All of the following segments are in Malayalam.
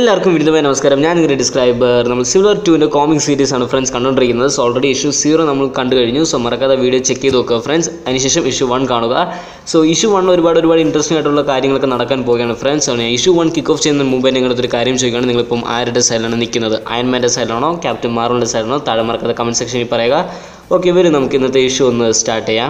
എല്ലാവർക്കും വിരുദ്ധമായ നമസ്കാരം ഞാൻ നിങ്ങളുടെ ഡിസ്ക്രൈബർ നമ്മൾ സിൽവർ ടുവിൻ്റെ കോമിക് സീരീസ് ആണ് ഫ്രണ്ട്സ് കണ്ടുകൊണ്ടിരിക്കുന്നത് സോ ഓൾറെഡി ഇഷ്യൂ സീറോ നമ്മൾ കണ്ടു കഴിഞ്ഞു സോ മറക്കാതെ വീഡിയോ ചെക്ക് ചെയ്ത് നോക്കുക ഫ്രണ്ട്സ് അതിനുശേഷം ഇഷ്യൂ വൺ കാണുക സോ ഇഷ്യൂ വൺ ഒരുപാട് ഒരുപാട് ഇൻട്രസ്റ്റിംഗ് ആയിട്ടുള്ള കാര്യങ്ങളൊക്കെ നടക്കാൻ പോവുകയാണ് ഫ്രണ്ട്സ് ആണ് ഇഷ്യൂ വൺ കിക്ക് ഓഫ് ചെയ്യുന്നതിന് മുമ്പേ നിങ്ങളുടെ ഒരു കാര്യം ചോദിക്കുകയാണ് നിങ്ങളിപ്പം ആരുടെ സൈഡിലാണ് നിൽക്കുന്നത് അയൺമാൻ്റെ സൈഡിലാണോ ക്യാപ്റ്റൻ മാറോണിൻ്റെ സൈഡിലാണോ താഴെ മറക്കാതെ കമൻറ്റ് സെക്ഷനിൽ പറയുക ഓക്കെ വരും നമുക്ക് ഇന്നത്തെ ഇഷ്യൂ ഒന്ന് സ്റ്റാർട്ട് ചെയ്യാം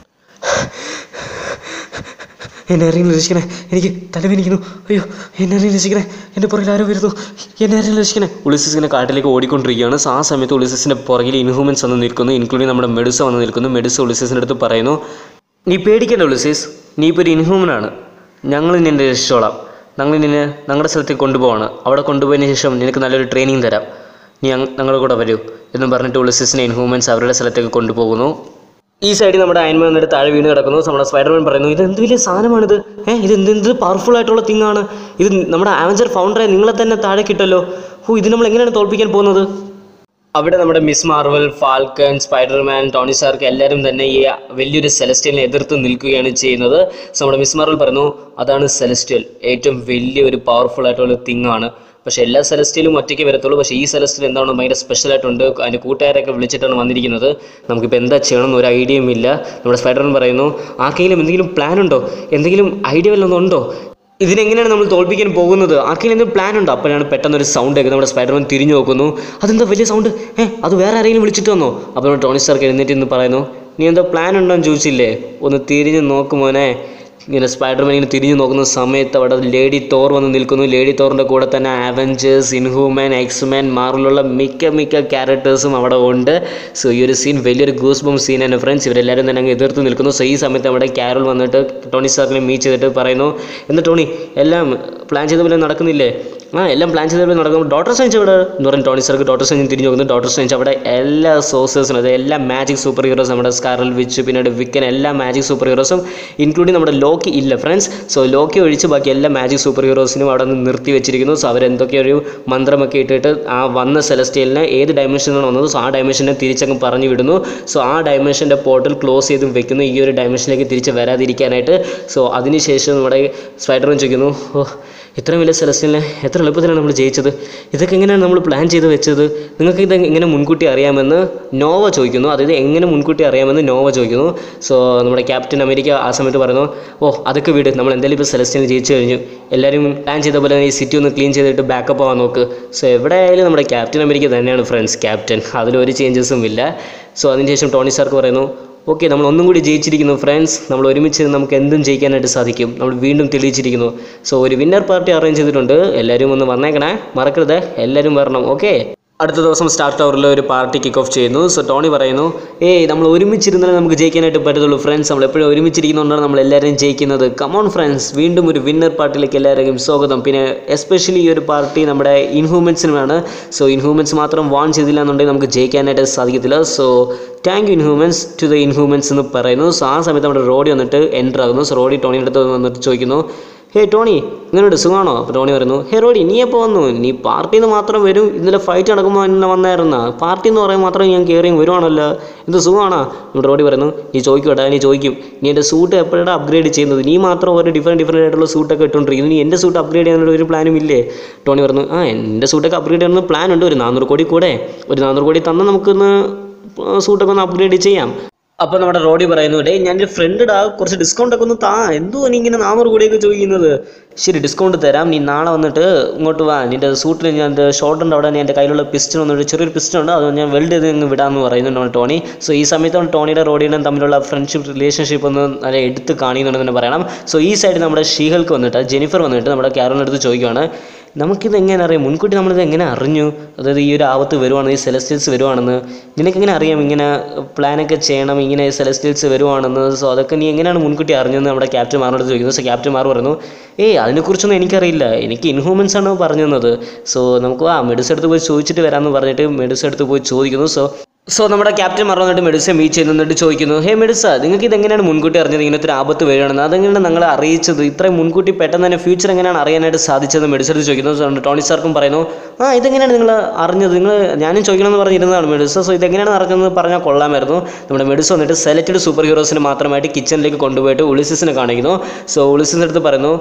എന്നെ അറിയില്ല രക്ഷിക്കണേ എനിക്ക് തലവേനിക്കുന്നു അയ്യോ എന്നെ അറിയില്ല രക്ഷിക്കണേ എൻ്റെ പുറകിൽ ആരോ വരുന്നു എന്നെ അറിയില്ല രക്ഷിക്കണേ ഉളിസിസ് ഇങ്ങനെ കാട്ടിലേക്ക് ഓടിക്കൊണ്ടിരിക്കുകയാണ് സോ ആ സമയത്ത് ഉളിസിസിൻ്റെ പുറകിൽ ഇൻഹ്യൂമൻസ് വന്ന് നിൽക്കുന്നു ഇൻക്ലൂഡിങ് നമ്മുടെ മെഡുസ വന്ന് നിൽക്കുന്നു മെഡുസ ഉളിസിസിൻ്റെ അടുത്ത് പറയുന്നു നീ പേടിക്കേണ്ട ഉളിസിസ് നീ ഇപ്പോൾ ഒരു ഇൻഹ്യൂമൻ ആണ് ഞങ്ങൾ നിന്നെ രക്ഷിച്ചോളാം ഞങ്ങൾ നിന്നെ ഞങ്ങളുടെ സ്ഥലത്തേക്ക് കൊണ്ടുപോവാണ് അവിടെ കൊണ്ടുപോയതിന് ശേഷം നിനക്ക് നല്ലൊരു ട്രെയിനിങ് തരാം നീ ഞങ്ങ- ഞങ്ങളുടെ കൂടെ വരൂ എന്നും പറഞ്ഞിട്ട് ഉളിസിസിനെ ഇൻഹ്യൂമൻസ് അവരുടെ സ്ഥലത്തേക്ക് കൊണ്ടുപോകുന്നു ഈ സൈഡിൽ നമ്മുടെ അയൻമാൻ വന്നിട്ട് താഴെ വീണ് കിടക്കുന്നു നമ്മുടെ സ്പൈഡർമാൻ പറയുന്നു ഇത് എന്ത് വലിയ സാധനമാണിത് ഏഹ് ഇത് എന്ത് എന്ത് പവർഫുൾ ആയിട്ടുള്ള തിങ് ആണ് ഇത് നമ്മുടെ ആവഞ്ചർ ഫൗണ്ടറെ നിങ്ങളെ തന്നെ താഴെ കിട്ടല്ലോ ഓ ഇത് നമ്മൾ എങ്ങനെയാണ് തോൽപ്പിക്കാൻ പോകുന്നത് അവിടെ നമ്മുടെ Miss Marvel Falcon Spider-Man Tony Stark എല്ലാവരും തന്നെ ഈ വലിയൊരു സെലസ്റ്റിയലിനെ എതിർത്ത് നിൽക്കുകയാണ് ചെയ്യുന്നത് സോ നമ്മുടെ മിസ് മാർവൽ പറയുന്നു അതാണ് സെലസ്റ്റിയൽ ഏറ്റവും വലിയൊരു പവർഫുൾ ആയിട്ടുള്ള തിങ് ആണ് പക്ഷേ എല്ലാ സെലസ്റ്റിയലും ഒറ്റയ്ക്ക് വരത്തുള്ളൂ പക്ഷേ ഈ സെലസ്റ്റിൽ എന്താണ് ഭയങ്കര സ്പെഷ്യൽ ആയിട്ടുണ്ട് അതിൻ്റെ കൂട്ടുകാരൊക്കെ വിളിച്ചിട്ടാണ് വന്നിരിക്കുന്നത് നമുക്കിപ്പോൾ എന്താ ചെയ്യണമെന്ന് ഒരു ഐഡിയയും ഇല്ല നമ്മുടെ സ്പൈഡർമാൻ പറയുന്നു ആർക്കെങ്കിലും എന്തെങ്കിലും പ്ലാൻ ഉണ്ടോ എന്തെങ്കിലും ഐഡിയ വല്ലതും ഉണ്ടോ ഇതിനെങ്ങനെയാണ് നമ്മൾ തോൽപ്പിക്കാൻ പോകുന്നത് ആർക്കെങ്കിലും എന്തെങ്കിലും പ്ലാൻ ഉണ്ടോ അപ്പോഴാണ് പെട്ടെന്ന് ഒരു സൗണ്ട് കേൾക്കുന്നത് നമ്മുടെ സ്പൈഡർമാൻ തിരിഞ്ഞു നോക്കുന്നു അതെന്താ വലിയ സൗണ്ട് ഏ അത് വേറെ ആരെങ്കിലും വിളിച്ചിട്ട് വന്നോ അപ്പോൾ നമ്മുടെ ടോണി സ്റ്റാർക്ക് എഴുന്നേറ്റ് എന്ന് പറയുന്നു നീ എന്താ പ്ലാൻ ഉണ്ടോ എന്ന് ചോദിച്ചില്ലേ ഒന്ന് തിരിഞ്ഞ് നോക്കുമോനെ ഇങ്ങനെ സ്പൈഡർമാൻ ഇങ്ങനെ തിരിഞ്ഞു നോക്കുന്ന സമയത്ത് അവിടെ ലേഡി തോർ വന്ന് നിൽക്കുന്നു ലേഡി തോറിൻ്റെ കൂടെ തന്നെ അവഞ്ചേഴ്സ് ഇൻഹ്യൂമാൻ എക്സ്മാൻ മാറിലുള്ള മിക്ക മിക്ക ക്യാരക്ടേഴ്സും അവിടെ ഉണ്ട് സോ ഈ ഒരു സീൻ വലിയൊരു ഗൂസ് ബം സീനാണ് ഫ്രണ്ട്സ് ഇവരെല്ലാവരും തന്നെ അങ്ങ് എതിർത്ത് നിൽക്കുന്നു സോ ഈ സമയത്ത് അവിടെ ക്യാരൽ വന്നിട്ട് ടോണി സ്റ്റാർക്കിനെ മീറ്റ് ചെയ്തിട്ട് പറയുന്നു എന്താ ടോണി എല്ലാം പ്ലാൻ ചെയ്ത പോലെ നടക്കുന്നില്ലേ ആ എല്ലാം പ്ലാൻ ചെയ്ത പോലെ നടക്കും ഡോക്ടർ സയൻസ് ഇവിടെ എന്ന് പറയുന്നത് ടോണി സ്റ്റാർക്ക് ഡോക്ടർ സയൻസ് തിരിഞ്ഞു നോക്കുന്നു ഡോക്ടർ സയൻസ് അവിടെ എല്ലാ സോഴ്സസിനും അതായത് എല്ലാ മാജിക് സൂപ്പർ ഹീറോസും നമ്മുടെ സ്കാറൽ വിച്ച് പിന്നീട് വിക്കൻ എല്ലാ മാജിക് സൂപ്പർ ഹീറോസും ഇൻക്ലൂഡിങ് നമ്മുടെ ലോക്കി ഇല്ല ഫ്രണ്ട്സ് സോ ലോക്കി ഒഴിച്ച് ബാക്കി എല്ലാ മാജിക് സൂപ്പർ ഹീറോസിനും അവിടെ നിന്ന് നിർത്തി വെച്ചിരിക്കുന്നു സോ അവരെന്തൊക്കെ ഒരു മന്ത്രമൊക്കെ ഇട്ടിട്ട് ആ വന്ന സെലസ്റ്റിയലിനെ ഏത് ഡയമെൻഷനിലാണ് വന്നത് സോ ആ ഡയമെൻഷനെ തിരിച്ചങ്ങ് പറഞ്ഞു വിടുന്നു സോ ആ ഡയമെൻഷൻ്റെ പോർട്ടൽ ക്ലോസ് ചെയ്ത് വെക്കുന്നു ഈ ഒരു ഡയമെൻഷനിലേക്ക് തിരിച്ച് വരാതിരിക്കാനായിട്ട് സോ അതിനുശേഷം നമ്മുടെ സ്പൈഡർമാൻ ചോദിക്കുന്നു ഓ ഇത്രയും വലിയ സെലസ്റ്റിനെ എത്ര എളുപ്പത്തിലാണ് നമ്മൾ ജയിച്ചത് ഇതൊക്കെ എങ്ങനെയാണ് നമ്മൾ പ്ലാൻ ചെയ്ത് വെച്ചത് നിങ്ങൾക്ക് ഇത് എങ്ങനെ മുൻകൂട്ടി അറിയാമെന്ന് നോവ ചോദിക്കുന്നു അതായത് എങ്ങനെ മുൻകൂട്ടി അറിയാമെന്ന് നോവ ചോദിക്കുന്നു സോ നമ്മുടെ ക്യാപ്റ്റൻ അമേരിക്ക ആ സമയത്ത് പറയുന്നു ഓ അതൊക്കെ വിട് നമ്മൾ എന്തായാലും ഇപ്പോൾ സെലസ്റ്റിനെ ജയിച്ചു കഴിഞ്ഞു എല്ലാവരും പ്ലാൻ ചെയ്ത പോലെ ഈ സിറ്റി ഒന്ന് ക്ലീൻ ചെയ്തിട്ട് ബാക്കപ്പ് ആവാൻ നോക്ക് സോ എവിടെ ആയാലും നമ്മുടെ ക്യാപ്റ്റൻ അമേരിക്ക തന്നെയാണ് ഫ്രണ്ട്സ് ക്യാപ്റ്റൻ അതിലൊരു ചേഞ്ചസും ഇല്ല സോ അതിനുശേഷം ടോണി സാർക്ക് പറയുന്നു ഓക്കെ നമ്മൾ ഒന്നും കൂടി ജയിച്ചിരിക്കുന്നു ഫ്രണ്ട്സ് നമ്മൾ ഒരുമിച്ച് നമുക്ക് എന്തും ജയിക്കാനായിട്ട് സാധിക്കും നമ്മൾ വീണ്ടും തെളിയിച്ചിരിക്കുന്നു സോ ഒരു വിന്നർ പാർട്ടി അറേഞ്ച് ചെയ്തിട്ടുണ്ട് എല്ലാവരും ഒന്ന് വന്നേക്കണേ മറക്കരുത് എല്ലാവരും വരണം ഓക്കെ അടുത്ത ദിവസം സ്റ്റാർ ടവറിൽ ഒരു പാർട്ടി കിക്ക് ഓഫ് ചെയ്യുന്നു സോ ടോണി പറയുന്നു ഏയ് നമ്മൾ ഒരുമിച്ചിരുന്നാലേ നമുക്ക് ജയിക്കാനായിട്ട് പറ്റത്തുള്ളൂ ഫ്രണ്ട്സ് നമ്മൾ എപ്പോഴും ഒരുമിച്ചിരിക്കുന്നതുകൊണ്ടാണ് നമ്മൾ എല്ലാവരും ജയിക്കുന്നത് കമോൺ ഫ്രണ്ട്സ് വീണ്ടും ഒരു വിന്നർ പാർട്ടിയിലേക്ക് എല്ലാവരെയും സ്വാഗതം പിന്നെ എസ്പെഷ്യലി ഈ ഒരു പാർട്ടി നമ്മുടെ ഇൻഹ്യൂമൻസിനുമാണ് സോ ഇൻഹ്യൂമൻസ് മാത്രം വാൺ ചെയ്തില്ല എന്നുണ്ടെങ്കിൽ നമുക്ക് ജയിക്കാനായിട്ട് സാധിക്കത്തില്ല so thank you Inhumans to the Inhumans എന്ന് പറയുന്നു സോ ആ സമയത്ത് നമ്മുടെ റോഡി വന്നിട്ട് എൻ്റർ ആകുന്നു സോ റോഡി ടോണിയുടെ അടുത്ത് വന്നിട്ട് ചോദിക്കുന്നു ഹേ ടോണി ഇങ്ങനെയുണ്ട് സുഖമാണോ അപ്പോൾ ടോണി പറയുന്നു ഹേ റോഡി നീ എപ്പോൾ വന്നു നീ പാർട്ടിയിൽ നിന്ന് മാത്രം വരും ഇന്നലെ ഫൈറ്റ് നടക്കുമ്പോൾ എന്നെ വന്നായിരുന്ന പാർട്ടി എന്ന് പറയാൻ മാത്രം ഞാൻ കയറിയും വരുവാണല്ലോ എന്ത് സുഖമാണോ നമ്മുടെ റോഡി പറയുന്നു നീ ചോദിക്കോട്ടെ നീ ചോദിക്കും നീ എൻ്റെ സൂട്ട് എപ്പോഴാണ് അപ്ഗ്രേഡ് ചെയ്യുന്നത് നീ മാത്രം ഓരോ ഡിഫറെൻറ്റ് ഡിഫറെൻ്റ് ആയിട്ടുള്ള സൂട്ടൊക്കെ ഇട്ടുകൊണ്ടിരിക്കുന്നു നീ എൻ്റെ സൂട്ട് അപ്ഗ്രേഡ് ചെയ്യാനുള്ള ഒരു പ്ലാനും ഇല്ലേ ടോണി പറഞ്ഞു ആ എൻ്റെ സൂട്ടൊക്കെ അപ്ഗ്രേഡ് ചെയ്യാനുള്ള പ്ലാൻ ഉണ്ട് ഒരു നാനൂറ് കോടി കൂടെ ഒരു നാനൂറ് കോടി തന്നാൽ നമുക്കൊന്ന് സൂട്ടൊക്കെ ഒന്ന് അപ്ഗ്രേഡ് ചെയ്യാം അപ്പോൾ നമ്മുടെ റോഡി പറയുന്നു ഡേ ഞാൻ എൻ്റെ ഫ്രണ്ടിടാ കുറച്ച് ഡിസ്കൗണ്ട് ഒക്കെ ഒന്ന് താ എന്തോ നീ ഇങ്ങനെ നാനൂറ് കോടിയൊക്കെ ചോദിക്കുന്നത് ശരി ഡിസ്കൗണ്ട് തരാം നീ നാളെ വന്നിട്ട് ഇങ്ങോട്ട് വാ നിൻ്റെ സൂട്ടിൽ ഞാൻ എൻ്റെ ഷോർട്ടുണ്ട് അവിടെ ഞാൻ എൻ്റെ കയ്യിലുള്ള പിസ്റ്റൺ വന്നിട്ട് ചെറിയൊരു പിസ്റ്റൺ ഉണ്ട് അത് ഞാൻ വെൽഡ് ചെയ്ത് അങ്ങ് വിടാമെന്ന് പറയുന്നുണ്ട് ടോണി സോ ഈ സമയത്താണ് ടോണിയുടെ റോഡിയുടെയും തമ്മിലുള്ള ഫ്രണ്ട്ഷിപ്പ് റിലേഷൻഷിപ്പ് ഒന്ന് നല്ല എടുത്ത് കാണിക്കുന്നുണ്ടെന്ന് തന്നെ പറയണം സോ ഈ സൈഡിൽ നമ്മുടെ ഷീഹൾക്ക് വന്നിട്ട് ജെനിഫർ വന്നിട്ട് നമ്മുടെ കാരോണിൻ്റെ അടുത്ത് ചോദിക്കുകയാണ് നമുക്കിത് എങ്ങനെ അറിയാം മുൻകൂട്ടി നമ്മളിത് എങ്ങനെ അറിഞ്ഞു അതായത് ഈ ഒരു ആപത്ത് വരുവാണ് ഈ സെലസ്റ്റിയൽസ് വരുവാണെന്ന് നിനക്കെങ്ങനെ അറിയാം ഇങ്ങനെ പ്ലാനൊക്കെ ചെയ്യണം ഇങ്ങനെ സെലസ്റ്റിയൽസ് വരുവാണെന്ന് സോ അതൊക്കെ നീ എങ്ങനെയാണ് മുൻകൂട്ടി അറിഞ്ഞതെന്ന് നമ്മുടെ ക്യാപ്റ്റൻ മാറിനോട് ചോദിക്കുന്നു സോ ക്യാപ്റ്റൻ മാർ പറഞ്ഞു ഏയ് അതിനെക്കുറിച്ചൊന്നും എനിക്കറിയില്ല എനിക്ക് ഇൻഹ്യൂമൻസ് ആണ് പറഞ്ഞു തന്നത് സോ നമുക്ക് ആ മെഡിസ് എടുത്ത് പോയി ചോദിച്ചിട്ട് വരാമെന്ന് പറഞ്ഞിട്ട് മെഡിസ് എടുത്ത് പോയി ചോദിക്കുന്നു സോ സോ നമ്മുടെ ക്യാപ്റ്റൻ മറന്നിട്ട് മെഡിസെ മീറ്റ് ചെയ്യുന്നിട്ട് ചോദിക്കുന്നു ഹേ മെഡിസ നിങ്ങൾക്ക് ഇതെങ്ങനെയാണ് മുൻകൂട്ടി അറിഞ്ഞത് ഇങ്ങനത്തെ ഒരു ആപത്ത് വരികയാണെന്ന് അതെങ്ങനെയാണ് നിങ്ങളെ അറിയിച്ചത് ഇത്രയും മുൻകൂട്ടി പെട്ടെന്ന് തന്നെ ഫ്യൂച്ചർ എങ്ങനെയാണ് അറിയാനായിട്ട് സാധിച്ചത് മെഡിസ എടുത്ത് ചോദിക്കുന്നു സോ നമ്മുടെ ടോണി സാർക്കും പറയുന്നു ആ ഇതെങ്ങനെയാണ് നിങ്ങൾ അറിഞ്ഞത് നിങ്ങൾ ഞാനും ചോദിക്കണമെന്ന് പറഞ്ഞിരുന്നതാണ് മെഡിസ സോ ഇതെങ്ങനെയാണ് അറിഞ്ഞതെന്ന് പറഞ്ഞാൽ കൊള്ളാമായിരുന്നു നമ്മുടെ മെഡിസ വന്നിട്ട് സെലക്റ്റഡ് സൂപ്പർ ഹീറോസിന് മാത്രമായിട്ട് കിച്ചണിലേക്ക് കൊണ്ടുപോയിട്ട് ഉളിസിസിനെ കാണിക്കുന്നു സോ ഉളിസിൻ്റെ അടുത്ത് പറയുന്നു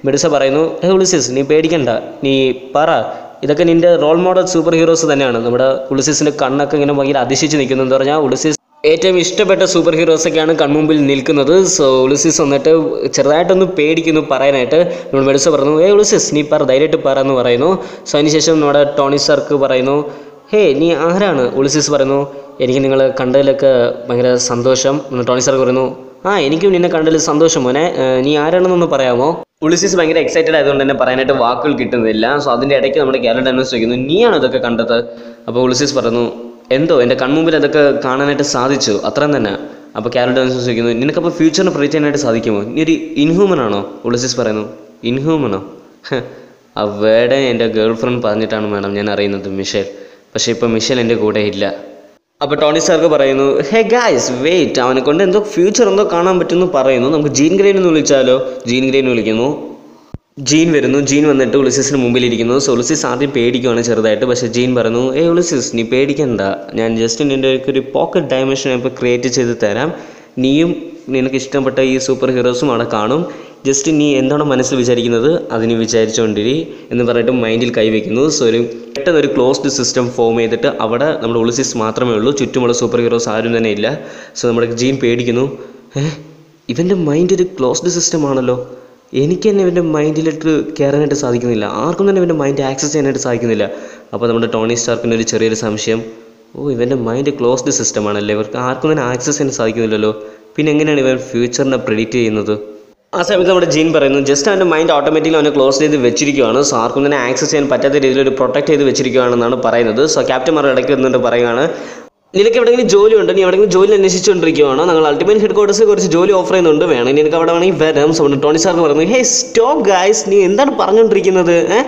മെഡിസ പറയുന്നു ഹേ ഉളിസിസ് നീ പേടിക്കണ്ട നീ പറ ഇതൊക്കെ നിൻ്റെ റോൾ മോഡൽ സൂപ്പർ ഹീറോസ് തന്നെയാണ് നമ്മുടെ ഉളിസിസിൻ്റെ കണ്ണൊക്കെ ഇങ്ങനെ ഭയങ്കര അതിശിച്ച് നിൽക്കുന്നു എന്ന് പറഞ്ഞാൽ ഉളിസിസ് ഏറ്റവും ഇഷ്ടപ്പെട്ട സൂപ്പർ ഹീറോസൊക്കെയാണ് കൺമുമ്പിൽ നിൽക്കുന്നത് സോ ഉളിസിസ് വന്നിട്ട് ചെറുതായിട്ടൊന്ന് പേടിക്കുന്നു പറയാനായിട്ട് നമ്മൾ മെഡിസ പറഞ്ഞു ഏ ഉളിസിസ് നീ പറ ധൈര്യമായിട്ട് പറ എന്ന് പറയുന്നു സോ അതിനുശേഷം നമ്മുടെ ടോണി സാർക്ക് പറയുന്നു ഹേ നീ ആരാണ് ഉളിസിസ് പറയുന്നു എനിക്ക് നിങ്ങളെ കണ്ടതിലൊക്കെ ഭയങ്കര സന്തോഷം എന്ന് ടോണി സാർക്ക് പറയുന്നു ആ എനിക്കും നിന്നെ കണ്ടതിൽ സന്തോഷം മോനെ ഏർ നീ ആരാണെന്നൊന്ന് പറയാമോ ഉളിസിസ് ഭയങ്കര എക്സൈറ്റഡ് ആയതുകൊണ്ട് തന്നെ പറയാനായിട്ട് വാക്കുകൾ കിട്ടുന്നില്ല സോ അതിൻ്റെ ഇടയ്ക്ക് നമ്മുടെ കേരള ഡൈനോസ് ചോദിക്കുന്നു നീയാണോ ഇതൊക്കെ കണ്ടത് അപ്പോൾ ഉളിസിസ് പറഞ്ഞു എന്തോ എൻ്റെ കൺമുമ്പിൽ അതൊക്കെ കാണാനായിട്ട് സാധിച്ചു അത്രയും തന്നെ അപ്പോൾ കാരൽ ഡാൻസ് ചോദിക്കുന്നു നിനക്കപ്പോൾ ഫ്യൂച്ചറിനെ പ്രിഡിക്റ്റ് ചെയ്യാനായിട്ട് സാധിക്കുമോ നീ ഒരു ഇൻഹ്യൂമൻ ആണോ ഉളിസിസ് പറയുന്നു ഇൻഹ്യൂമനോ ആ വേർഡ് എൻ്റെ ഗേൾ ഫ്രണ്ട് പറഞ്ഞിട്ടാണ് മാഡം ഞാൻ അറിയുന്നത് മിഷേൽ പക്ഷേ ഇപ്പോൾ മിഷേൽ എൻ്റെ കൂടെ ഇല്ല അപ്പോൾ ടോണി സാർക്ക് പറയുന്നു ഹേ ഗായ്സ് വെയിറ്റ് അവനെ കൊണ്ട് എന്തോ ഫ്യൂച്ചർ എന്തോ കാണാൻ പറ്റുമെന്ന് പറയുന്നു നമുക്ക് ജീൻ ഗ്രെയിൻ എന്ന് വിളിച്ചാലോ ജീൻ ഗ്രെയിൻ വിളിക്കുന്നു ജീൻ വരുന്നു ജീൻ വന്നിട്ട് ഉളിസിസിന് മുമ്പിലിരിക്കുന്നു സോ ഉളിസിസ് ആദ്യം പേടിക്കുവാണ് ചെറുതായിട്ട് പക്ഷേ ജീൻ പറഞ്ഞു ഏ ഉളിസിസ് നീ പേടിക്കണ്ട ഞാൻ ജസ്റ്റ് നിൻ്റെ ഒരു പോക്കറ്റ് ഡയമെൻഷൻ ഇപ്പോൾ ക്രിയേറ്റ് ചെയ്ത് തരാം നീയും നിനക്ക് ഇഷ്ടപ്പെട്ട ഈ സൂപ്പർ ഹീറോസും അവിടെ കാണും ജസ്റ്റ് നീ എന്താണോ മനസ്സിൽ വിചാരിക്കുന്നത് അതിന് വിചാരിച്ചുകൊണ്ടിരി എന്ന് പറഞ്ഞിട്ട് മൈൻഡിൽ കൈവയ്ക്കുന്നു സോ ഒരു പെട്ടെന്ന് ഒരു ക്ലോസ്ഡ് സിസ്റ്റം ഫോം ചെയ്തിട്ട് അവിടെ നമ്മുടെ ഉളിസിസ് മാത്രമേ ഉള്ളൂ ചുറ്റുമുള്ള സൂപ്പർ ഹീറോസ് ആരും തന്നെ ഇല്ല സോ നമ്മുടെ ജീൻ പേടിക്കുന്നു ഏഹ് ഇവൻ്റെ മൈൻഡ് ഒരു ക്ലോസ്ഡ് സിസ്റ്റം ആണല്ലോ എനിക്ക് തന്നെ ഇവൻ്റെ മൈൻഡിലിട്ട് കയറാനായിട്ട് സാധിക്കുന്നില്ല ആർക്കും തന്നെ ഇവൻ്റെ മൈൻഡ് ആക്സസ് ചെയ്യാനായിട്ട് സാധിക്കുന്നില്ല അപ്പോൾ നമ്മുടെ ടോണി സ്റ്റാർക്കിന് ഒരു ചെറിയൊരു സംശയം ഓ ഇവൻ്റെ മൈൻഡ് ക്ലോസ്ഡ് സിസ്റ്റം ആണല്ലേ ഇവർക്ക് ആർക്കും തന്നെ ആക്സസ് ചെയ്യാൻ സാധിക്കുന്നില്ലല്ലോ പിന്നെ എങ്ങനെയാണ് ഇവൻ ഫ്യൂച്ചറിനെ പ്രിഡിക്റ്റ് ചെയ്യുന്നത് ആ സമയത്ത് നമ്മുടെ ജീൻ പറയുന്നു ജസ്റ്റ് അവൻ്റെ മൈൻഡ് ഓട്ടോമാറ്റിക്കലി അവനെ ക്ലോസ് ചെയ്ത് വെച്ചിരിക്കുകയാണ് സോ ആർക്കും തന്നെ ആക്സസ് ചെയ്യാൻ പറ്റാത്ത രീതിയിൽ ഒരു പ്രൊട്ടക്ട് ചെയ്ത് വെച്ചിരിക്കുകയാണെന്നാണ് പറയുന്നത് സോ ക്യാപ്റ്റൻ മാർ ഇടയ്ക്ക് വന്നിട്ട് പറയുകയാണ് നിനക്ക് എവിടെയെങ്കിലും ജോലി ഉണ്ട് നീ എവിടെയെങ്കിലും ജോലി അന്വേഷിച്ചുകൊണ്ടിരിക്കുകയാണോ ഞങ്ങൾ അൾട്ടിമേറ്റ് ഹെഡ് ക്വാർട്ടേഴ്സിൽ കുറച്ച് ജോലി ഓഫർ ചെയ്യുന്നുണ്ട് വേണമെങ്കിൽ നിനക്ക് അവിടെ വേണമെങ്കിൽ വരാം സോ ടോണി സാർക്ക് പറഞ്ഞു ഹേ സ്റ്റോപ്പ് ഗായ്സ് നീ എന്താണ് പറഞ്ഞുകൊണ്ടിരിക്കുന്നത് ഏഹ്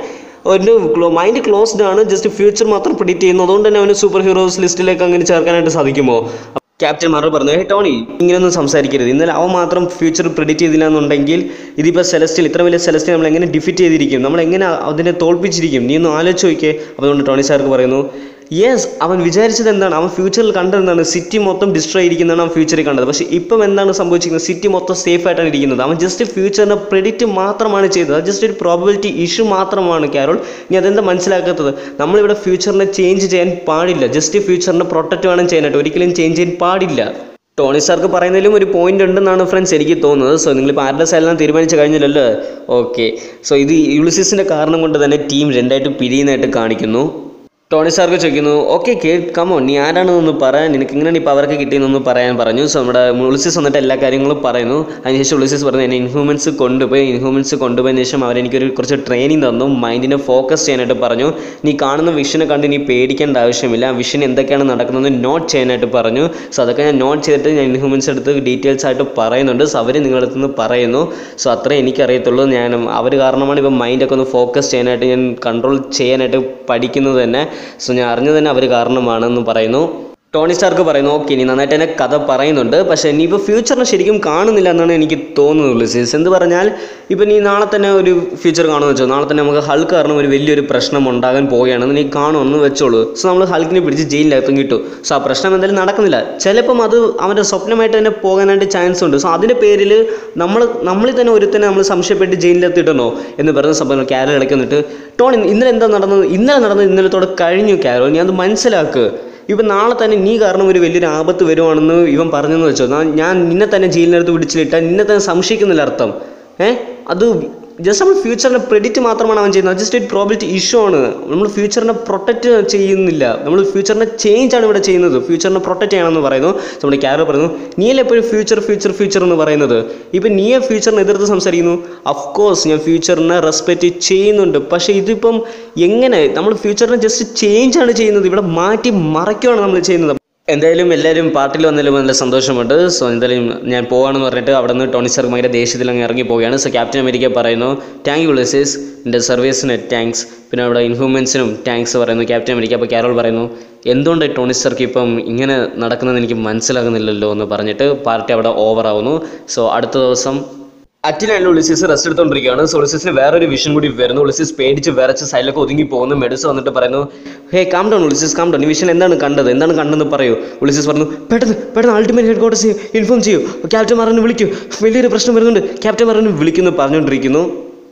ഒരു മൈൻഡ് ക്ലോസ്ഡ് ആണ് ജസ്റ്റ് ഫ്യൂച്ചർ മാത്രം പ്രിഡിക്റ്റ് ചെയ്യുന്നു അതുകൊണ്ട് തന്നെ അവന് സൂപ്പർ ഹീറോസ് ലിസ്റ്റിലേക്ക് അങ്ങനെ ചേർക്കാനായിട്ട് സാധിക്കുമോ ക്യാപ്റ്റൻ മാറോ പറഞ്ഞു ഹേ ടോണി ഇങ്ങനെയൊന്നും സംസാരിക്കരുത് ഇന്നലെ അവൻ മാത്രം ഫ്യൂച്ചർ പ്രിഡിക്റ്റ് ചെയ്തില്ല എന്നുണ്ടെങ്കിൽ ഇതിപ്പോൾ സെലസ്റ്റിൽ ഇത്ര വലിയ സെലസ്റ്റിൽ നമ്മൾ എങ്ങനെ ഡിഫിറ്റ് ചെയ്തിരിക്കും നമ്മൾ എങ്ങനെ അതിനെ തോൽപ്പിച്ചിരിക്കും നീ ഒന്ന് ആലോചിച്ച് നോക്കിയേ അപ്പോൾ അതുകൊണ്ട് ടോണി സാർക്ക് പറയുന്നു യെസ് അവൻ വിചാരിച്ചത് എന്താണ് അവൻ ഫ്യൂച്ചറിൽ കണ്ടത് എന്താണ് സിറ്റി മൊത്തം ഡിസ്ട്രോയ് ഇരിക്കുന്നതാണ് അവൻ ഫ്യൂച്ചറിൽ കണ്ടത് പക്ഷേ ഇപ്പം എന്താണ് സംഭവിച്ചിരിക്കുന്നത് സിറ്റി മൊത്തം സേഫ് ആയിട്ടാണ് ഇരിക്കുന്നത് അവൻ ജസ്റ്റ് ഫ്യൂച്ചറിനെ പ്രെഡിക്റ്റ് മാത്രമാണ് ചെയ്തത് അത് ജസ്റ്റ് ഒരു പ്രോബിലിറ്റി ഇഷ്യൂ മാത്രമാണ് കാരോൾ ഇനി അതെന്താ മനസ്സിലാക്കാത്തത് നമ്മളിവിടെ ഫ്യൂച്ചറിനെ ചേഞ്ച് ചെയ്യാൻ പാടില്ല ജസ്റ്റ് ഫ്യൂച്ചറിനെ പ്രൊട്ടക്റ്റ് വേണം ചെയ്യാനായിട്ട് ഒരിക്കലും ചേഞ്ച് ചെയ്യാൻ പാടില്ല ടോണി സാർക്ക് പറയുന്നതിലും ഒരു പോയിന്റ് ഉണ്ടെന്നാണ് ഫ്രണ്ട്സ് എനിക്ക് തോന്നുന്നത് സോ നിങ്ങളിപ്പോൾ ആരുടെ സൈഡിലാണ് തീരുമാനിച്ച് കഴിഞ്ഞില്ലല്ലോ ഓക്കെ സോ ഇത് യുളിസിസിൻ്റെ കാരണം കൊണ്ട് തന്നെ ടീം രണ്ടായിട്ട് പിരിയുന്നതായിട്ട് കാണിക്കുന്നു ടോണി സാർക്ക് ചോദിക്കുന്നു ഓക്കെ കേ കമോ നീ ആരാണെന്നൊന്ന് പറയാൻ നിനക്ക് ഇങ്ങനെയാണ് ഇപ്പോൾ അവർക്ക് കിട്ടിയെന്നൊന്ന് പറയാൻ പറഞ്ഞു സോ നമ്മുടെ ഉളിസിസ് വന്നിട്ട് എല്ലാ കാര്യങ്ങളും പറയുന്നു അതിനുശേഷം ഉളിസിസ് പറഞ്ഞു എന്നെ ഇൻഹ്യൂമൻസ് കൊണ്ടുപോയി ഇൻഹ്യൂമൻസ് കൊണ്ടുപോയതിന് ശേഷം അവരെനിക്കൊരു കുറച്ച് ട്രെയിനിങ് തന്നു മൈൻഡിനെ ഫോക്കസ് ചെയ്യാനായിട്ട് പറഞ്ഞു നീ കാണുന്ന വിഷനെ കണ്ട് നീ പേടിക്കേണ്ട ആവശ്യമില്ല ആ വിഷൻ എന്തൊക്കെയാണ് നടക്കുന്നത് നോട്ട് ചെയ്യാനായിട്ട് പറഞ്ഞു സോ അതൊക്കെ ഞാൻ നോട്ട് ചെയ്തിട്ട് ഞാൻ ഇൻഹ്യൂമൻസ് എടുത്ത് ഡീറ്റെയിൽസ് ആയിട്ട് പറയുന്നുണ്ട് സോ അവർ നിങ്ങളുടെ അടുത്ത് നിന്ന് പറയുന്നു സോ അത്രേ എനിക്കറിയത്തുള്ളൂ ഞാൻ അവർ കാരണമാണ് ഇപ്പം മൈൻഡൊക്കെ ഒന്ന് ഫോക്കസ് ചെയ്യാനായിട്ട് ഞാൻ കൺട്രോൾ ചെയ്യാനായിട്ട് പഠിക്കുന്നത് തന്നെ സോ ഞാൻ അറിഞ്ഞത് തന്നെ അവർ കാരണമാണെന്ന് പറയുന്നു ടോണി സ്റ്റാർക്ക് പറയുന്നു ഓക്കെ ഇനി നന്നായിട്ട് തന്നെ കഥ പറയുന്നുണ്ട് പക്ഷേ ഇനിയിപ്പോൾ ഫ്യൂച്ചറിനെ ശരിക്കും കാണുന്നില്ല എന്നാണ് എനിക്ക് തോന്നുന്നുള്ളൂ സീസ് എന്ത് പറഞ്ഞാൽ ഇപ്പം നീ നാളെ തന്നെ ഒരു ഫ്യൂച്ചർ കാണുമെന്ന് വെച്ചോ നാളെ തന്നെ നമുക്ക് ഹൾക്ക് കാരണം ഒരു വലിയൊരു പ്രശ്നം ഉണ്ടാകാൻ പോവുകയാണെന്ന് നീ കാണുമെന്ന് വെച്ചോളൂ സോ നമ്മൾ ഹൾക്കിനെ പിടിച്ച് ജയിലിനകത്തും കിട്ടും സോ ആ പ്രശ്നം എന്തായാലും നടക്കുന്നില്ല ചിലപ്പം അത് അവൻ്റെ സ്വപ്നമായിട്ട് തന്നെ പോകാനായിട്ട് ചാൻസ് ഉണ്ട് സോ അതിൻ്റെ പേരിൽ നമ്മൾ നമ്മളിൽ തന്നെ ഒരുത്തന്നെ നമ്മൾ സംശയപ്പെട്ട് ജയിലിലെത്തിയിട്ടണോ എന്ന് പറയുന്ന സംഭവം ക്യാരൽ ഇടയ്ക്ക് വന്നിട്ട് ടോണി ഇന്നലെ എന്താ നടന്നത് ഇന്നലെ നടന്നത് ഇന്നലത്തോടെ കഴിഞ്ഞു ക്യാരോ നീ അത് മനസ്സിലാക്കുക ഇപ്പം നാളെ തന്നെ നീ കാരണം ഒരു വലിയൊരു ആപത്ത് വരുവാണെന്ന് ഇവൻ പറഞ്ഞെന്ന് വെച്ചോ നാ- ഞാൻ നിന്നെ തന്നെ ജയിലിനകത്ത് പിടിച്ചിലിട്ടാൽ നിന്നെ തന്നെ സംശയിക്കുന്നില്ല അർത്ഥം ഏ അത് ജസ്റ്റ് നമ്മൾ ഫ്യൂച്ചറിനെ പ്രെഡിക്റ്റ് മാത്രമാണ് അവൻ ചെയ്യുന്നത് ജസ്റ്റ് ഒരു പ്രോബിലിറ്റി ഇഷ്യൂ ആണ് നമ്മൾ ഫ്യൂച്ചറിനെ പ്രൊട്ടക്റ്റ് ചെയ്യുന്നില്ല നമ്മൾ ഫ്യൂച്ചറിനെ ചേഞ്ച് ആണ് ഇവിടെ ചെയ്യുന്നത് ഫ്യൂച്ചറിനെ പ്രൊട്ടക്റ്റ് ചെയ്യണമെന്ന് പറയുന്നു നമ്മുടെ ക്യാരോ പറയുന്നു നീയല്ലേ എപ്പോഴും ഫ്യൂച്ചർ ഫ്യൂച്ചർ ഫ്യൂച്ചർ എന്ന് പറയുന്നത് ഇപ്പം നീയെ ഫ്യൂച്ചറിനെ എതിർത്ത് സംസാരിക്കുന്നു അഫ്കോഴ്സ് ഞാൻ ഫ്യൂച്ചറിനെ റെസ്പെക്റ്റ് ചെയ്യുന്നുണ്ട് പക്ഷേ ഇതിപ്പം എങ്ങനെ നമ്മൾ ഫ്യൂച്ചറിനെ ജസ്റ്റ് ചേഞ്ച് ആണ് ചെയ്യുന്നത് ഇവിടെ മാറ്റി മറയ്ക്കുകയാണ് നമ്മൾ ചെയ്യുന്നത് എന്തായാലും എല്ലാവരും പാർട്ടിൽ വന്നതിലും നല്ല സന്തോഷമുണ്ട് സോ എന്തായാലും ഞാൻ പോവാണെന്ന് പറഞ്ഞിട്ട് അവിടെ നിന്ന് ടോണി സാർക്ക് ഭയങ്കര ദേഷ്യത്തിൽ അങ്ങ് ഇറങ്ങി പോവുകയാണ് സോ ക്യാപ്റ്റൻ അമേരിക്ക പറയുന്നു താങ്ക് യു ഉളിസീസ് എൻ്റെ സർവീസിന് താങ്ക്സ് പിന്നെ അവിടെ ഇൻഹ്യൂമൻസിനും താങ്ക്സ് പറയുന്നു ക്യാപ്റ്റൻ അമേരിക്ക അപ്പോൾ കാരോൾ പറയുന്നു എന്തുകൊണ്ട് ടോണി സാർക്ക് ഇപ്പം ഇങ്ങനെ നടക്കുന്നത് എനിക്ക് മനസ്സിലാകുന്നില്ലല്ലോ എന്ന് പറഞ്ഞിട്ട് പാർട്ടി അവിടെ ഓവർ ആവുന്നു സോ അടുത്ത ദിവസം അറ്റിലാൻഡ് ഉളിസിസ് റെസ്റ്റ് എടുത്തോണ്ടിരിക്കുകയാണ് സോ ഉളിസിസിന് വേറൊരു വിഷൻ കൂടി വരുന്നു ഉളിസിസ് പേടിച്ച് വിറച്ച് സൈഡിലൊക്കെ ഒതുങ്ങി പോകുന്നു മെഡിസ് വന്നിട്ട് പറയുന്നു hey calm down Ulysses calm down ഈ വിഷൻ എന്താണ് കണ്ടത് എന്താണ് കണ്ടെന്ന് പറയൂ ഉളിസിസ് പറഞ്ഞു പെട്ടെന്ന് പെട്ടെന്ന് അൾട്ടിമേറ്റ് ഹെഡ് ക്വാർട്ടേഴ്സ് ഇൻഫോം ചെയ്യൂ ക്യാപ്റ്റൻ മാറിന് വിളിക്കൂ വലിയൊരു പ്രശ്നം വരുന്നുണ്ട് ക്യാപ്റ്റൻ മാറിന് വിളിക്കുന്നു പറഞ്ഞുകൊണ്ടിരിക്കുന്നു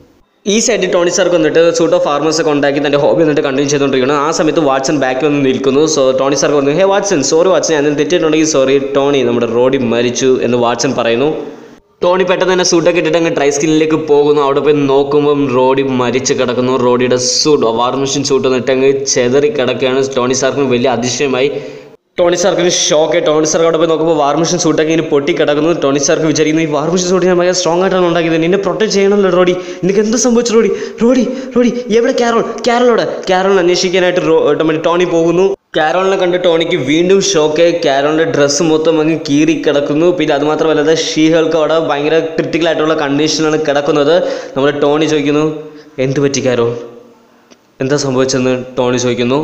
ഈ സൈഡിൽ ടോണി സാർക്ക് വന്നിട്ട് സൂട്ട് ഓഫ് ഫാർമേഴ്സ് ഒക്കെ ഉണ്ടാക്കി തൻ്റെ ഹോബി വന്നിട്ട് കണ്ടിന്യൂ ചെയ്തുകൊണ്ടിരിക്കണം ആ സമയത്ത് വാട്സൺ ബാക്ക് വന്ന് നിൽക്കുന്നു സോ ടോണി സാർക്ക് പറഞ്ഞു ഹേ വാട്സൺ സോറി വാട്സൺ ഞാൻ തെറ്റിയിട്ടുണ്ടെങ്കിൽ സോറി ടോണി നമ്മുടെ റോഡി മരിച്ചു എന്ന് വാട്സൺ പറയുന്നു ടോണി പെട്ടെന്ന് തന്നെ സൂട്ടൊക്കെ ഇട്ടിട്ട് അങ്ങ് ട്രൈ സ്കിന്നിലേക്ക് പോകുന്നു അവിടെ പോയി നോക്കുമ്പം റോഡി മരിച്ച് കിടക്കുന്നു റോഡിയുടെ സൂട്ട് വാർ മെഷീൻ സൂട്ട് വന്നിട്ട് അങ്ങ് ചെതറി കിടക്കുകയാണ് ടോണി സാർക്കിന് വലിയ അതിശയമായി ടോണി സാർക്കിന് ഷോക്ക് ടോണി സാർക്ക് അവിടെ പോയി നോക്കുമ്പോൾ വാർ മെഷീൻ സൂട്ടൊക്കെ ഇങ്ങനെ പൊട്ടി കിടക്കുന്നു ടോണി സാർക്ക് വിചാരിക്കുന്നു ഈ വാർ മെഷീൻ സൂട്ട് ഞാൻ ഭയങ്കര സ്ട്രോങ് ആയിട്ടാണ് ഉണ്ടാക്കിയത് നിന്നെ പ്രൊട്ടക്ട് ചെയ്യണമല്ലോ റോഡി നിനക്ക് എന്ത് സംഭവിച്ചു റോഡി റോഡി റോഡി എവിടെ കാരോൾ കാരോളോടെ കാരോൾ അന്വേഷിക്കാനായിട്ട് റോ നമ്മുടെ ടോണി പോകുന്നു കാരോളിനെ കണ്ട് ടോണിക്ക് വീണ്ടും ഷോക്ക് കാരോളിൻ്റെ ഡ്രസ്സ് മൊത്തം അങ്ങ് കീറി കിടക്കുന്നു പിന്നെ അത് മാത്രമല്ലാതെ ഷീഹൾക്ക് അവിടെ ഭയങ്കര ക്രിട്ടിക്കൽ ആയിട്ടുള്ള കണ്ടീഷനാണ് കിടക്കുന്നത് നമ്മുടെ ടോണി ചോദിക്കുന്നു എന്ത് പറ്റി കാരോൾ എന്താ സംഭവിച്ചെന്ന് ടോണി ചോദിക്കുന്നു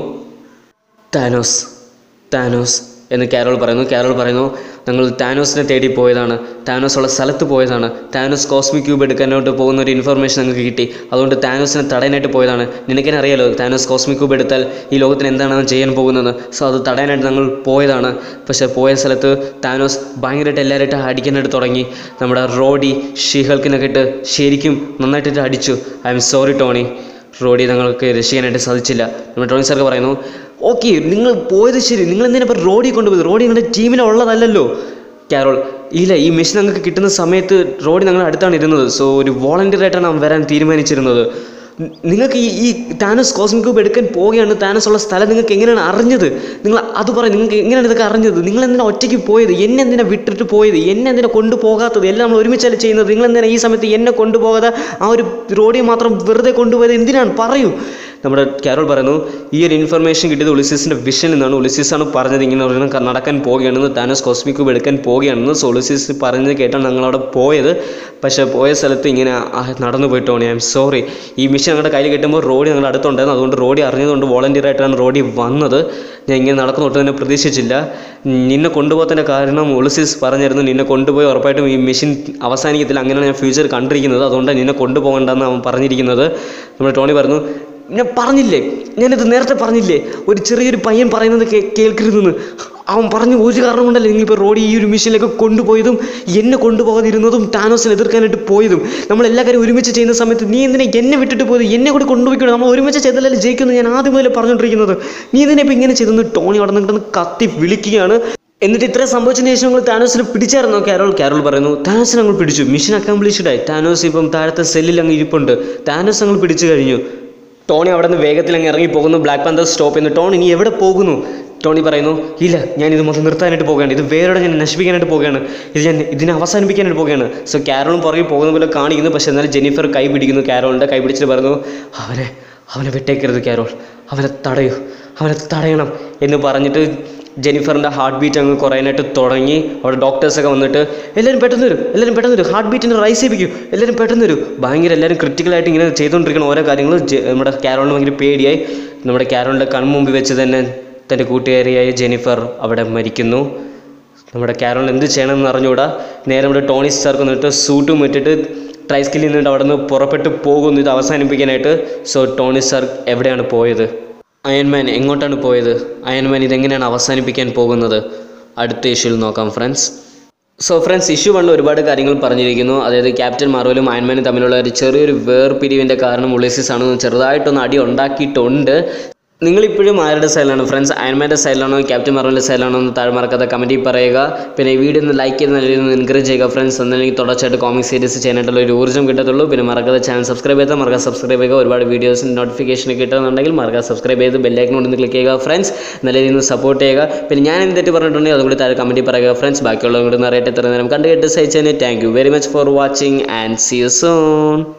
താനോസ് താനോസ് എന്ന് കാരോൾ പറയുന്നു കാരോൾ പറയുന്നു ഞങ്ങൾ താനോസിനെ തേടി പോയതാണ് താനോസ് ഉള്ള സ്ഥലത്ത് പോയതാണ് താനോസ് കോസ്മിക് ക്യൂബ് എടുക്കാനായിട്ട് പോകുന്ന ഒരു ഇൻഫർമേഷൻ ഞങ്ങൾക്ക് കിട്ടി അതുകൊണ്ട് താനോസിനെ തടയാനായിട്ട് പോയതാണ് നിനക്കെന്നെ അറിയാലോ താനോസ് കോസ്മിക് ക്യൂബ് എടുത്താൽ ഈ ലോകത്തിന് എന്താണ് അവൻ ചെയ്യാൻ പോകുന്നത് സോ അത് തടയാനായിട്ട് ഞങ്ങൾ പോയതാണ് പക്ഷേ പോയ സ്ഥലത്ത് താനോസ് ഭയങ്കരമായിട്ട് എല്ലാവരായിട്ട് അടിക്കാനായിട്ട് തുടങ്ങി നമ്മുടെ റോഡി ഷീഹൾക്കിനൊക്കെ ഇട്ട് ശരിക്കും നന്നായിട്ടിട്ട് അടിച്ചു I'm sorry Tony Rhodey ഞങ്ങൾക്ക് രക്ഷിക്കാനായിട്ട് സാധിച്ചില്ല നമ്മുടെ ടോണി സാർക്ക് പറയുന്നു ഓക്കെ നിങ്ങൾ പോയത് ശരി നിങ്ങൾ എന്തിനാ ഇപ്പോൾ റോഡി കൊണ്ടുപോയത് റോഡി നിങ്ങളുടെ ടീമിലുള്ളതല്ലല്ലോ കാരോൾ ഇല്ല ഈ മെഷീൻ ഞങ്ങൾക്ക് കിട്ടുന്ന സമയത്ത് റോഡി ഞങ്ങളുടെ അടുത്താണ് ഇരുന്നത് സോ ഒരു വോളണ്ടിയർ ആയിട്ടാണ് അവൻ വരാൻ തീരുമാനിച്ചിരുന്നത് നി- നിങ്ങൾക്ക് ഈ ഈ താനോസ് കോസ്മിക് ക്യൂബ് എടുക്കാൻ പോവുകയാണ് താനോസ് ഉള്ള സ്ഥലം നിങ്ങൾക്ക് എങ്ങനെയാണ് അറിഞ്ഞത് നിങ്ങൾ അത് പറയും നിങ്ങൾക്ക് എങ്ങനെയാണ് ഇതൊക്കെ അറിഞ്ഞത് നിങ്ങൾ എന്തിനാ ഒറ്റയ്ക്ക് പോയത് എന്നെ എന്തിനാ വിട്ടിട്ട് പോയത് എന്നെ എന്തിനാ കൊണ്ടുപോകാത്തത് എല്ലാം നമ്മൾ ഒരുമിച്ചല്ലേ ചെയ്യുന്നത് നിങ്ങൾ എന്തിനാ ഈ സമയത്ത് എന്നെ കൊണ്ടുപോകാതെ ആ ഒരു റോഡിൽ മാത്രം വെറുതെ കൊണ്ടുപോയത് എന്തിനാണ് പറയൂ നമ്മുടെ കാരോൾ പറയുന്നു ഈ ഒരു ഇൻഫർമേഷൻ കിട്ടിയത് ഒളിസീസിൻ്റെ വിഷൻ എന്നാണ് ഒളിസീസാണ് പറഞ്ഞത് ഇങ്ങനെ ഒരെണ്ണം ക- നടക്കാൻ പോവുകയാണെന്ന് താനോസ് കോസ്മിക് ക്യൂബ് എടുക്കാൻ പോവുകയാണെന്ന് സോ ഒളിസീസ് പറഞ്ഞത് കേട്ടാണ് ഞങ്ങളവിടെ പോയത് പക്ഷേ പോയ സ്ഥലത്ത് ഇങ്ങനെ ആ, നടന്നു പോയിട്ടോണി ഐ എം സോറി ഈ മിഷൻ ഞങ്ങളുടെ കയ്യിൽ കിട്ടുമ്പോൾ റോഡി ഞങ്ങളുടെ അടുത്തുണ്ടായിരുന്നു അതുകൊണ്ട് റോഡി അറിഞ്ഞതുകൊണ്ട് വോളണ്ടിയർ ആയിട്ടാണ് റോഡി വന്നത് ഞാൻ ഇങ്ങനെ നടക്കുന്ന ഒട്ടും തന്നെ പ്രതീക്ഷിച്ചില്ല നിന്നെ കൊണ്ടുപോകത്തിൻ്റെ കാരണം ഒളിസീസ് പറഞ്ഞിരുന്നു നിന്നെ കൊണ്ടുപോയി ഉറപ്പായിട്ടും ഈ മെഷീൻ അവസാനിക്കത്തില്ല അങ്ങനെയാണ് ഞാൻ ഫ്യൂച്ചർ കണ്ടിരിക്കുന്നത് അതുകൊണ്ടാണ് നിന്നെ കൊണ്ടുപോകണ്ടെന്ന് അവൻ പറഞ്ഞിരിക്കുന്നത് നമ്മുടെ ടോണി പറഞ്ഞു ഞാൻ പറഞ്ഞില്ലേ ഞാനിത് നേരത്തെ പറഞ്ഞില്ലേ ഒരു ചെറിയൊരു പയ്യൻ പറയുന്നത് കേ കേൾക്കരുതെന്ന് അവൻ പറഞ്ഞു ഒരു കാരണം കൊണ്ടല്ലേ നിങ്ങളിപ്പോൾ റോഡി ഈ ഒരു മിഷനിലേക്ക് കൊണ്ടുപോയതും എന്നെ കൊണ്ടുപോകാതിരുന്നതും ടാനോസിനെ എതിർക്കാനായിട്ട് പോയതും നമ്മൾ എല്ലാ കാര്യം ഒരുമിച്ച് ചെയ്യുന്ന സമയത്ത് നീ എന്തിനാ എന്നെ വിട്ടിട്ട് പോയത് എന്നെ കൂടി കൊണ്ടുപോയിക്കൂടെ നമ്മൾ ഒരുമിച്ച് ചെയ്തല്ലേ ജയിക്കുമെന്ന് ഞാൻ ആദ്യം മുതലേ പറഞ്ഞുകൊണ്ടിരിക്കുന്നത് നീ ഇതിനെ ഇപ്പോൾ ഇങ്ങനെ ചെയ്തെന്ന് ടോണി അവിടെ നിന്ന് കത്തി വിളിക്കുകയാണ് എന്നിട്ട് ഇത്രയും സംഭവിച്ചതിന് ശേഷം ഞങ്ങൾ താനോസിനെ പിടിച്ചായിരുന്നോ കാരോൾ കാരോൾ പറയുന്നു താനോസിനെ ഞങ്ങൾ പിടിച്ചു മിഷൻ അക്കംപ്ലീഷ്ഡ് ആയി താനോസ് ഇപ്പം താഴത്തെ സെല്ലിൽ അങ്ങ് ഇരിപ്പുണ്ട് താനോസ് ഞങ്ങൾ പിടിച്ചു കഴിഞ്ഞു ടോണി അവിടെ നിന്ന് വേഗത്തിൽ അങ്ങ് ഇറങ്ങി പോകുന്നു ബ്ലാക്ക് പാന്തർ സ്റ്റോപ്പ് ചെയ്യുന്നു ടോണി നീ എവിടെ പോകുന്നു ടോണി പറയുന്നു ഇല്ല ഞാൻ ഇത് മൊത്തം നിർത്താനായിട്ട് പോകുകയാണ് ഇത് വേറെ ഞാൻ നശിപ്പിക്കാനായിട്ട് പോകുകയാണ് ഇത് ഞാൻ ഇതിനെ അവസാനിപ്പിക്കാനായിട്ട് പോകുകയാണ് സോ കാരോളും പുറകെ പോകുന്ന പോലെ കാണിക്കുന്നു പക്ഷേ എന്നാലും ജെന്നിഫർ കൈ പിടിക്കുന്നു കാരോളിൻ്റെ കൈ പിടിച്ചിട്ട് പറയുന്നു അവനെ അവനെ വിട്ടേക്കരുത് കാരോൾ അവനെ തടയൂ അവനെ തടയണം എന്ന് പറഞ്ഞിട്ട് ജെനിഫറിൻ്റെ ഹാർട്ട് ബീറ്റ് അങ്ങ് കുറയാനായിട്ട് തുടങ്ങി അവിടെ ഡോക്ടേഴ്സൊക്കെ വന്നിട്ട് എല്ലാവരും പെട്ടെന്ന് വരും എല്ലാവരും പെട്ടെന്ന് വരും ഹാർട്ട് ബീറ്റിന് റൈസ് ചെയ്യിപ്പിക്കും എല്ലാവരും പെട്ടെന്ന് വരും ഭയങ്കര എല്ലാവരും ക്രിട്ടിക്കലായിട്ട് ഇങ്ങനെ ചെയ്തുകൊണ്ടിരിക്കുന്ന ഓരോ കാര്യങ്ങൾ നമ്മുടെ കാരോളിന് ഭയങ്കര പേടിയായി നമ്മുടെ കാരോളിൻ്റെ കൺമുമ്പിൽ വെച്ച് തന്നെ തൻ്റെ കൂട്ടുകാരിയായ ജെനിഫർ അവിടെ മരിക്കുന്നു നമ്മുടെ കാരോളിന് എന്ത് ചെയ്യണമെന്ന് അറിഞ്ഞുകൂടാ നേരെ നമ്മുടെ ടോണി സ്റ്റാർക്ക് വന്നിട്ട് സൂട്ടും ഇട്ടിട്ട് ട്രൈ സ്കില്ലിൽ നിന്നിട്ട് അവിടെ നിന്ന് പുറപ്പെട്ട് പോകുന്നു ഇത് അവസാനിപ്പിക്കാനായിട്ട് സോ ടോണി സ്റ്റാർക്ക് എവിടെയാണ് പോയത് അയൺമാൻ എങ്ങോട്ടാണ് പോയത് അയൺമാൻ ഇതെങ്ങനെയാണ് അവസാനിപ്പിക്കാൻ പോകുന്നത് അടുത്ത ഇഷ്യൂയിൽ നോക്കാം ഫ്രണ്ട്സ് സോ ഫ്രണ്ട്സ് ഇഷ്യൂ വണ്ണിൽ ഒരുപാട് കാര്യങ്ങൾ പറഞ്ഞിരിക്കുന്നു അതായത് ക്യാപ്റ്റൻ മാർവലും അയൺമാനും തമ്മിലുള്ള ഒരു ചെറിയൊരു വേർപിരിവിൻ്റെ കാരണം ഉളിസിസ് ആണ് ചെറുതായിട്ടൊന്ന് അടി ഉണ്ടാക്കിയിട്ടുണ്ട് നിങ്ങളിപ്പോഴും ആരുടെ സൈഡിലാണ് ഫ്രണ്ട്സ് അയൺമാൻ്റെ സൈഡിലാണോ ക്യാപ്റ്റൻ മാർവലിൻ്റെ സൈഡിലാണോ എന്ന് താഴെ മറക്കാതെ കമൻറ്റിൽ പറയുക പിന്നെ ഈ വീഡിയോ ഒന്ന് ലൈക്ക് ചെയ്ത് നല്ല രീതിയിൽ എൻകറേജ് ചെയ്യുക ഫ്രണ്ട്സ് എന്നാലും എനിക്ക് തുടർച്ചയായിട്ട് കോമിക് സീരീസ് ചെയ്യാനായിട്ടുള്ള ഒരു ഊർജ്ജം കിട്ടത്തുള്ളൂ പിന്നെ മറക്കാതെ ചാനൽ സബ്സ്ക്രൈബ് ചെയ്താൽ മറക്കാതെ സബ്സ്ക്രൈബ് ചെയ്യുക ഒരുപാട് വീഡിയോസ് നോട്ടിഫിക്കേഷൻ കിട്ടുന്നുണ്ടെങ്കിൽ മറക്കാതെ സബ്സ്ക്രൈബ് ചെയ്ത് ബെല്ലൈക്കൺ ഒന്ന് ക്ലിക്ക് ചെയ്യുക ഫ്രണ്ട്സ് നല്ല രീതിയിൽ നിന്ന് സപ്പോർട്ട് ചെയ്യുക പിന്നെ ഞാൻ എന്ത് തെറ്റ് പറഞ്ഞിട്ടുണ്ടെങ്കിൽ അതും കൂടി താഴെ കമൻറ്റിൽ പറയുക ഫ്രണ്ട്സ് ബാക്കിയുള്ളവരും കൂടി ഒന്ന് അറിയട്ടെ ഇത്ര നേരം കണ്ടു കേട്ട് സഹിച്ചതിന് thank you very much for watching and see you soon